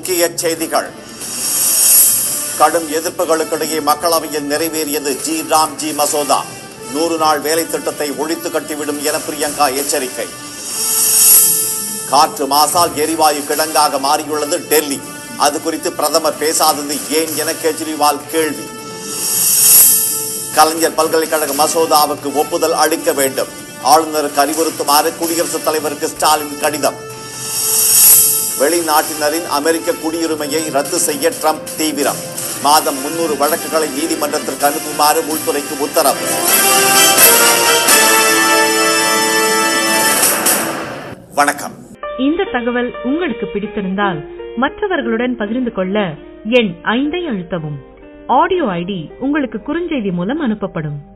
முக்கிய செய்திகள் கடும் எதிர்ப்புகளுக்கிடையே மக்களவையில் நிறைவேறியது ஜி ராம்ஜி மசோதா நூறு நாள் வேலை திட்டத்தை ஒழித்து கட்டிவிடும் என பிரியங்கா எச்சரிக்கை காற்று மாசால் எரிவாயு கிடங்காக மாறியுள்ளது டெல்லி அது குறித்து பிரதமர் பேசாதது ஏன் என கெஜ்ரிவால் கேள்வி கலைஞர் பல்கலைக்கழக மசோதாவுக்கு ஒப்புதல் அளிக்க வேண்டும் ஆளுநருக்கு அறிவுறுத்துமாறு குடியரசுத் தலைவருக்கு ஸ்டாலின் கடிதம் வெளிநாட்டினரின் அமெரிக்க குடியுரிமையை ரத்து செய்ய ட்ரம்ப் தீவிரம் மாதம் முன்னூறு வழக்குகளை நீதிமன்றத்திற்கு அனுப்புமாறு உள்துறைக்கு உத்தரவு வணக்கம் இந்த தகவல் உங்களுக்கு பிடித்திருந்தால் மற்றவர்களுடன் பகிர்ந்து கொள்ள எண் ஐந்தை அழுத்தவும் ஆடியோ ஐடி உங்களுக்கு குறுஞ்செய்தி மூலம் அனுப்பப்படும்